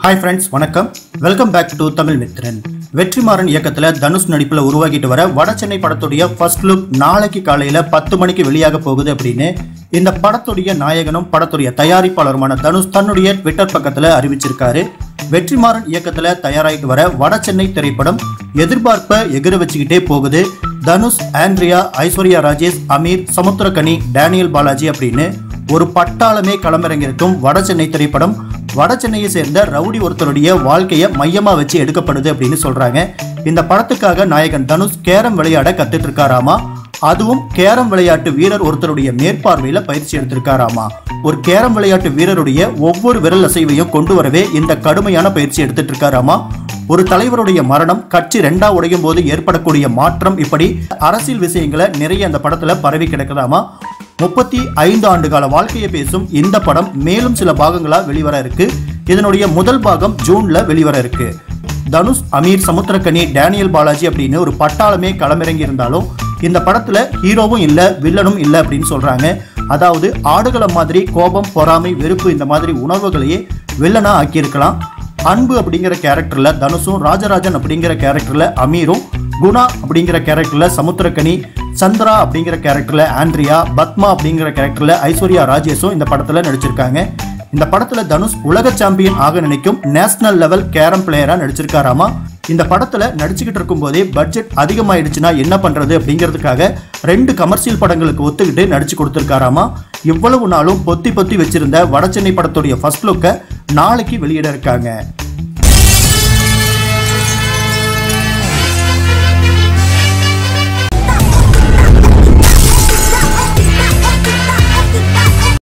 hi friends வணக்கம் welcome back to Tamil Mithran Vetrimaaran இயக்கத்துல தனுஷ் நடிப்புல உருவாக்கிட்டு வர வட சென்னை படத்துடைய ஃபர்ஸ்ட் லுக் நாளைக்கு காலையில பத்து மணிக்கு வெளியாக போகுது அப்படின்னு இந்த படத்துடைய நாயகனும் படத்துடைய தயாரிப்பாளருமான தனுஷ் தன்னுடைய ட்விட்டர் பக்கத்துல அறிவிச்சிருக்காரு வெற்றிமாறன் இயக்கத்துல தயாராகிட்டு வர வட சென்னை திரைப்படம் எதிர்பார்ப்பை எகிர வச்சுக்கிட்டே போகுது தனுஷ் ஆண்ட்ரியா ஐஸ்வர்யா ராஜேஷ் அமீர் சமுத்திரகனி டேனியல் பாலாஜி அப்படின்னு ஒரு பட்டாளமே களமிறங்கியிருக்கும் வட சென்னை திரைப்படம் வட சென்னையை சேர்ந்த ரவுடி ஒருத்தருடைய வாழ்க்கையை மையமா வச்சு எடுக்கப்படுது அப்படின்னு சொல்றாங்க இந்த படத்துக்காக நாயகன் தனுஷ் கேரம் விளையாட கத்துட்டு இருக்காராமா அதுவும் கேரம் விளையாட்டு வீரர் ஒருத்தருடைய மேற்பார்வையில பயிற்சி எடுத்திருக்காராமா ஒரு கேரம் விளையாட்டு வீரருடைய ஒவ்வொரு விரல் அசைவையும் கொண்டு வரவே இந்த கடுமையான பயிற்சி எடுத்துட்டு இருக்காராமா ஒரு தலைவருடைய மரணம் கட்சி ரெண்டா உடையும் போது ஏற்படக்கூடிய மாற்றம் இப்படி அரசியல் விஷயங்களை நிறைய அந்த படத்துல பரவி கிடக்குதாமா முப்பத்தி ஐந்து ஆண்டு கால வாழ்க்கையை பேசும் இந்த படம் மேலும் சில பாகங்களா வெளிவர இருக்கு இதனுடைய முதல் பாகம் ஜூன்ல வெளிவர இருக்கு தனுஷ் அமீர் சமுத்திரக்கனி டேனியல் பாலாஜி அப்படின்னு ஒரு பட்டாளமே களமிறங்கி இருந்தாலும் இந்த படத்துல ஹீரோவும் இல்ல வில்லனும் இல்ல அப்படின்னு சொல்றாங்க அதாவது ஆடுகளம் மாதிரி கோபம் பொறாமை வெறுப்பு இந்த மாதிரி உணர்வுகளையே வில்லனா ஆக்கியிருக்கலாம் அன்பு அப்படிங்கிற கேரக்டர்ல தனுஷும் ராஜராஜன் அப்படிங்கிற கேரக்டர்ல அமீரும் குணா அப்படிங்கிற கேரக்டர்ல சமுத்திரக்கனி சந்திரா அப்படிங்கிற கேரக்டர்ல ஆண்ட்ரியா பத்மா அப்படிங்கிற கேரக்டர்ல ஐஸ்வர்யா ராஜேஷும் இந்த படத்துல நடிச்சிருக்காங்க இந்த படத்துல தனுஷ் உலக சாம்பியன் ஆக நினைக்கும் நேஷனல் லெவல் கேரம் பிளேயரா நடிச்சிருக்காராமா இந்த படத்துல நடிச்சுக்கிட்டு இருக்கும் போதே பட்ஜெட் அதிகமாயிடுச்சுன்னா என்ன பண்றது அப்படிங்கிறதுக்காக ரெண்டு கமர்ஷியல் படங்களுக்கு ஒத்துக்கிட்டு நடிச்சு கொடுத்துருக்காராமா இவ்வளவு நாளும் பொத்தி பொத்தி வச்சிருந்த வடசென்னை படத்துடைய ஃபர்ஸ்ட் லுக்கை நாளைக்கு வெளியிட இருக்காங்க